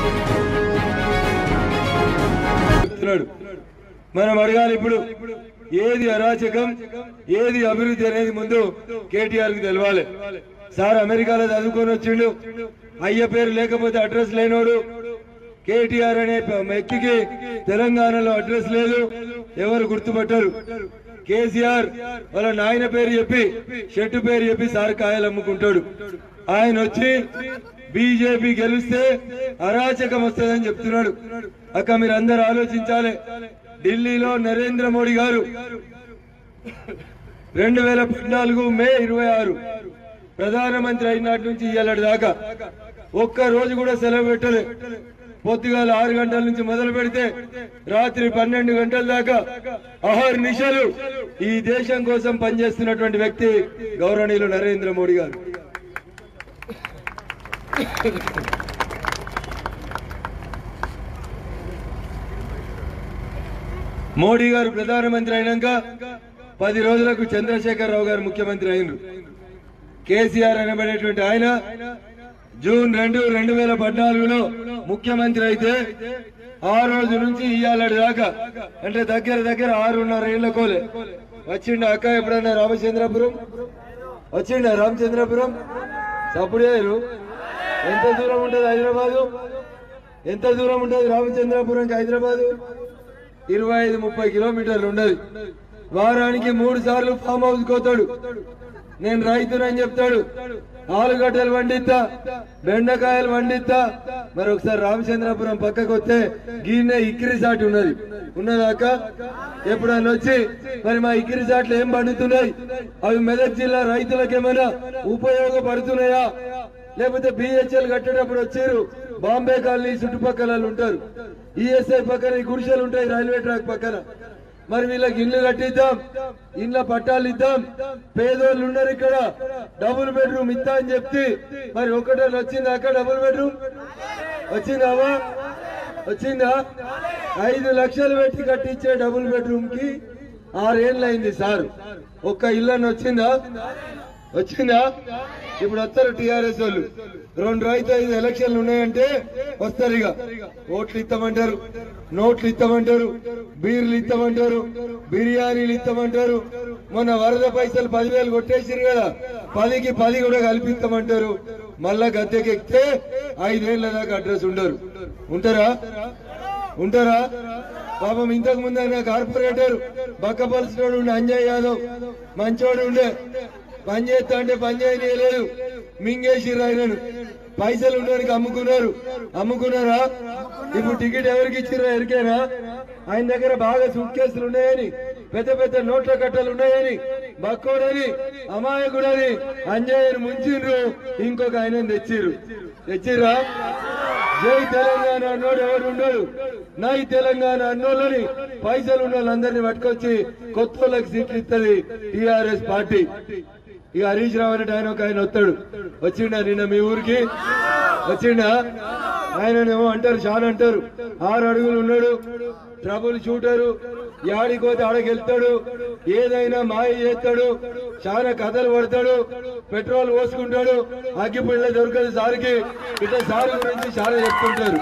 చెప్తున్నాడు మనం అడగాలి ఇప్పుడు ఏది అరాచకం ఏది అభివృద్ధి అనేది ముందు కేటీఆర్ కి తెలవాలి సార్ అమెరికాలో చదువుకొని వచ్చిండు అయ్య పేరు లేకపోతే అడ్రస్ లేనోడు కేటీఆర్ అనే వ్యక్తికి తెలంగాణలో అడ్రస్ లేదు ఎవరు గుర్తుపట్టరు కేసీఆర్ వాళ్ళ నాయన పేరు చెప్పి షెట్టు పేరు చెప్పి సార్ కాయలు అమ్ముకుంటాడు ఆయన వచ్చి బీజేపీ గెలిస్తే అరాచకం వస్తుందని చెప్తున్నాడు అక్క మీరు అందరు ఆలోచించాలి ఢిల్లీలో నరేంద్ర మోడీ గారు రెండు వేల పద్నాలుగు మే ఇరవై ఆరు ప్రధానమంత్రి అయినాటి నుంచి ఇయ్యాలటి దాకా ఒక్క రోజు కూడా సెలవు పెట్టలే పొద్దుగాల ఆరు గంటల నుంచి మొదలు పెడితే రాత్రి పన్నెండు గంటల దాకా అహర్ నిశలు ఈ దేశం కోసం పనిచేస్తున్నటువంటి వ్యక్తి గౌరవనీయులు నరేంద్ర మోడీ గారు మోడీ గారు ప్రధానమంత్రి అయినాక పది రోజులకు చంద్రశేఖర్ రావు గారు ముఖ్యమంత్రి అయినరు కేసీఆర్ అనబడేటువంటి ఆయన జూన్ రెండు రెండు వేల పద్నాలుగులో ముఖ్యమంత్రి అయితే ఆ రోజు నుంచి ఇయ్యాలటి దాకా అంటే దగ్గర దగ్గర ఆరున్నర ఏళ్ల కోలే వచ్చిండ అక్క ఎప్పుడన్నా రామచంద్రపురం వచ్చిండ రామచంద్రపురం సప్పుడు చేయరు ఎంత దూరం ఉంటుంది హైదరాబాదు ఎంత దూరం ఉంటుంది రామచంద్రపురంకి హైదరాబాదు ఇరవై ఐదు ముప్పై కిలోమీటర్లు ఉండదు వారానికి మూడు సార్లు ఫామ్ హౌస్ కోతాడు నేను రైతునని చెప్తాడు ఆలుగడ్డలు వండిస్తా బెండకాయలు వండిస్తా మరి ఒకసారి రామచంద్రపురం పక్కకు వస్తే గీనే ఇక్కిరి సాటి ఉన్నది ఉన్నదాక ఎప్పుడన్నా వచ్చి మరి మా ఇక్కిరి సాట్లు ఏం పండుతున్నాయి అవి మెదక్ జిల్లా రైతులకు ఏమైనా ఉపయోగపడుతున్నాయా లేకపోతే బిహెచ్ఎల్ కట్టేటప్పుడు వచ్చారు బాంబే కాలనీ చుట్టుపక్కల వాళ్ళు ఉంటారు ఈఎస్ఐ పక్కన ఈ గుడిసెలు ఉంటాయి రైల్వే ట్రాక్ పక్కన మరి వీళ్ళకి ఇల్లు కట్టిద్దాం ఇండ్ల పట్టాలు ఇద్దాం పేదోళ్ళు ఉన్నారు ఇక్కడ డబుల్ బెడ్రూమ్ ఇద్దా అని చెప్తే మరి ఒకటే వచ్చిందా అక్కడ డబుల్ బెడ్రూమ్ వచ్చిందావా వచ్చిందా ఐదు లక్షలు పెట్టి కట్టించే డబుల్ బెడ్రూమ్ కి ఆరేళ్ళు అయింది సార్ ఒక్క ఇల్లు వచ్చిందా వచ్చిందా ఇప్పుడు వస్తారు టిఆర్ఎస్ వాళ్ళు రెండు రైతు ఐదు ఎలక్షన్లు ఉన్నాయంటే వస్తారు ఇక ఓట్లు ఇస్తామంటారు నోట్లు ఇస్తామంటారు బీర్లు ఇస్తామంటారు బిర్యానీలు ఇస్తామంటారు మొన్న వరద పైసలు పదివేలు కొట్టేసారు కదా పదికి పది కూడా కల్పిస్తామంటారు మళ్ళా గద్దెకెక్కితే ఐదేళ్ల దాకా అడ్రస్ ఉండరు ఉంటారా ఉంటారా పాపం ఇంతకు ముందు ఆయన కార్పొరేటర్ బక్కపలిసినోడు ఉండే అంజయ్ యాదవ్ మంచోడు ఉండే పని చేస్తా అంటే పని చేయలేదు మింగేసిర్రు ఆయనను పైసలు ఉండడానికి అమ్ముకున్నారు అమ్ముకున్నారా ఇప్పుడు టికెట్ ఎవరికి ఇచ్చిర్రా ఎరికేనా ఆయన దగ్గర బాగా సూట్ కేసులు ఉన్నాయని పెద్ద పెద్ద నోట్ల కట్టలు ఉన్నాయని బక్కోడని అమాయకుడని అంజయ్యని ముంచిండ్రు ఇంకొక ఆయన తెచ్చిర్రు తెచ్చిర్రా జై తెలంగాణ అన్నోడు ఎవరు ఉండడు నై తెలంగాణ అన్నోళ్ళని పైసలు ఉన్న వాళ్ళందరినీ పట్టుకొచ్చి కొత్త వాళ్ళకి సీట్లు ఇస్తుంది టిఆర్ఎస్ పార్టీ ఇక హరీష్ రావు అనే ఆయన ఒక ఆయన వస్తాడు వచ్చిండా నిన్న మీ ఊరికి వచ్చిండా ఆయననేమో అంటారు చాలా అంటారు ఆరు అడుగులు ఉన్నాడు ట్రబుల్ షూటరు యాడికి పోతే ఆడకి వెళ్తాడు ఏదైనా మాయ చేస్తాడు చాలా కథలు పడతాడు పెట్రోల్ పోసుకుంటాడు అగ్గిపుల్ల దొరకదు సారికి ఇట్లా సారు గురించి చాలా చెప్తుంటారు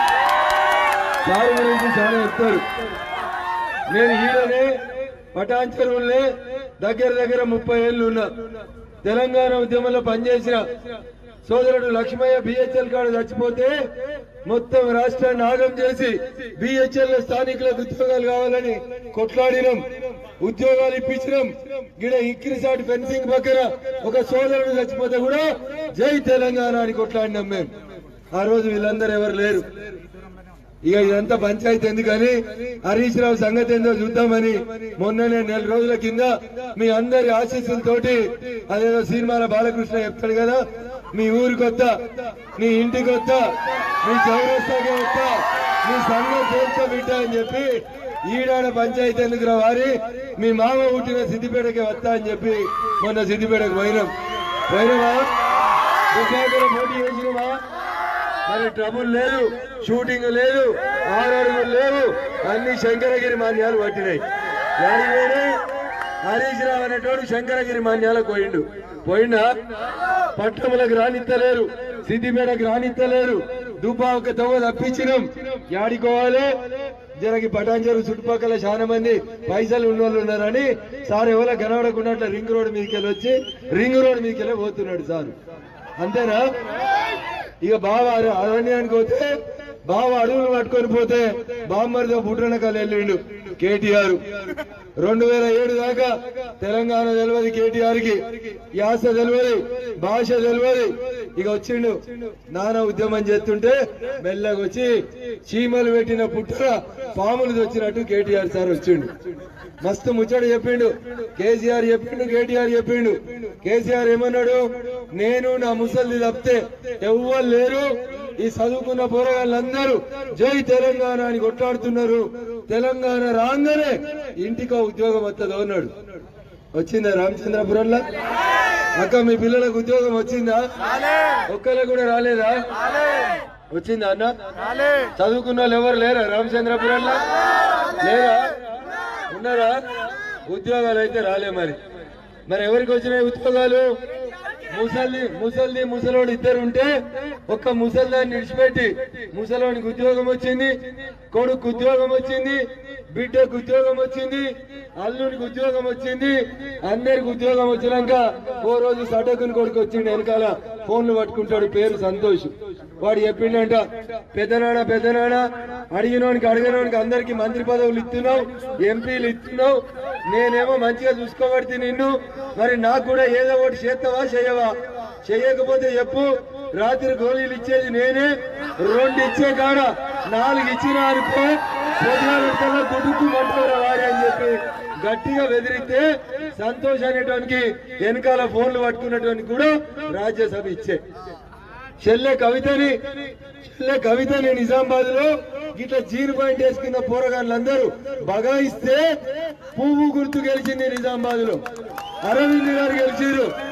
సారు గురించి చాలా చెప్తారు నేను ఈడనే పటాంచరువులనే దగ్గర దగ్గర ముప్పై ఏళ్ళు ఉన్నా తెలంగాణ ఉద్యమంలో పనిచేసిన సోదరుడు లక్ష్మయ్య బిహెచ్ఎల్ కాడు చచ్చిపోతే మొత్తం రాష్ట్రాన్ని ఆగం చేసి బిహెచ్ఎల్ స్థానికులకు ఉద్యోగాలు కావాలని కొట్లాడినాం ఉద్యోగాలు ఇప్పించినాం గిడ ఇక్కిరిసాటి ఫెన్సింగ్ పక్కన ఒక సోదరుడు చచ్చిపోతే కూడా జై తెలంగాణ అని కొట్లాడినాం మేము ఆ రోజు వీళ్ళందరూ ఎవరు లేరు ఇక ఇదంతా పంచాయతీ ఎందుకని హరీష్ రావు సంగతి ఏందో చూద్దామని మొన్ననే నెల రోజుల కింద మీ అందరి ఆశీస్సులతోటి అదేదో సినిమాల బాలకృష్ణ చెప్తాడు కదా మీ ఊరికి వస్తా మీ ఇంటికి వస్తా మీ చౌరస్తాకి వస్తా మీ సంఘం పేర్చో బిడ్డ అని చెప్పి ఈడాడ పంచాయతీ ఎందుకు రా వారి మీ మామ పుట్టిన సిద్దిపేటకి వస్తా అని చెప్పి మొన్న సిద్దిపేటకు పోయినాం పోయినావా దుర్గాపురం పోటీ చేసినవా మరి ట్రబుల్ లేదు షూటింగ్ లేదు ఆరు అడుగులు లేవు అన్ని శంకరగిరి మాన్యాలు పట్టినాయి యాడికి పోయినాయి హరీష్ రావు అనేటోడు శంకరగిరి మాన్యాలకు పోయిండు పోయిండా పట్టణములకు రానిత్తలేరు సిద్దిపేటకు రానిత్తలేరు దుబ్బాక తవ్వ తప్పించినాం యాడికోవాలి జరగి పటాంజరు చుట్టుపక్కల చాలా మంది పైసలు ఉన్న వాళ్ళు ఉన్నారని సార్ ఎవరో కనబడకుండా అట్లా రింగ్ రోడ్ మీదకి వెళ్ళి వచ్చి రింగ్ రోడ్ మీదకి వెళ్ళి పోతున్నాడు సార్ అంతేనా ఇక బావ అర- అరణ్యానికి పోతే బావ అడవులు పట్టుకొని పోతే బామ్మరితో పుట్టనకాలు వెళ్ళిండు కేటీఆర్ రెండు వేల ఏడు దాకా తెలంగాణ తెలియదు కేటీఆర్ కి యాస తెలియదు భాష తెలియదు ఇక వచ్చిండు నానా ఉద్యమం చేస్తుంటే మెల్లగా వచ్చి చీమలు పెట్టిన పుట్టర పాములు వచ్చినట్టు కేటీఆర్ సార్ వచ్చిండు మస్తు ముచ్చట చెప్పిండు కేసీఆర్ చెప్పిండు కేటీఆర్ చెప్పిండు కేసీఆర్ ఏమన్నాడు నేను నా ముసల్ది తప్పితే ఎవ్వరు లేరు ఈ చదువుకున్న పోరగాళ్ళందరూ జై తెలంగాణ అని కొట్లాడుతున్నారు తెలంగాణ రాగానే ఇంటికో ఉద్యోగం వస్తుందో అన్నాడు వచ్చిందా రామచంద్రపురంలో అక్క మీ పిల్లలకు ఉద్యోగం వచ్చిందా ఒక్కరికి కూడా రాలేదా వచ్చిందా అన్న చదువుకున్న వాళ్ళు ఎవరు లేరా రామచంద్రపురంలో లేరా ఉన్నారా ఉద్యోగాలు అయితే రాలే మరి మరి ఎవరికి వచ్చినాయి ఉద్యోగాలు ముసలి ముసల్ది ముసలోడు ఇద్దరు ఉంటే ఒక్క ముసల్దాన్ని విడిచిపెట్టి ముసలోనికి ఉద్యోగం వచ్చింది కొడుకు ఉద్యోగం వచ్చింది బిడ్డకు ఉద్యోగం వచ్చింది అల్లునికి ఉద్యోగం వచ్చింది అందరికి ఉద్యోగం వచ్చినాక ఓ రోజు సటకుని కొడుకు వచ్చిండు వెనకాల ఫోన్లు పట్టుకుంటాడు పేరు సంతోష్ వాడు చెప్పిండంట పెద్దనాడ పెద్దనాడ అడిగినోనికి అడిగినోనికి అందరికి మంత్రి పదవులు ఇస్తున్నావు ఎంపీలు ఇస్తున్నావు నేనేమో మంచిగా చూసుకోబడితే నిన్ను మరి నాకు కూడా ఏదో ఒకటి చేస్తావా చేయవా చేయకపోతే చెప్పు రాత్రి గోళీలు ఇచ్చేది నేనే రెండు ఇచ్చే కాడ నాలుగు ఇచ్చిన అనుకో పొద్దున గుడుకు మంటారా వాడే అని చెప్పి గట్టిగా బెదిరితే సంతోష్ అనేటానికి వెనకాల ఫోన్లు పట్టుకున్నటువంటి కూడా రాజ్యసభ ఇచ్చే చెల్లె కవితని చెల్లె కవితని నిజామాబాద్ లో ఇట్లా జీరో పాయింట్ వేసుకున్న పోరగాళ్ళందరూ బగాయిస్తే పువ్వు గుర్తు గెలిచింది నిజామాబాద్ లో అరవింద్ గారు గెలిచారు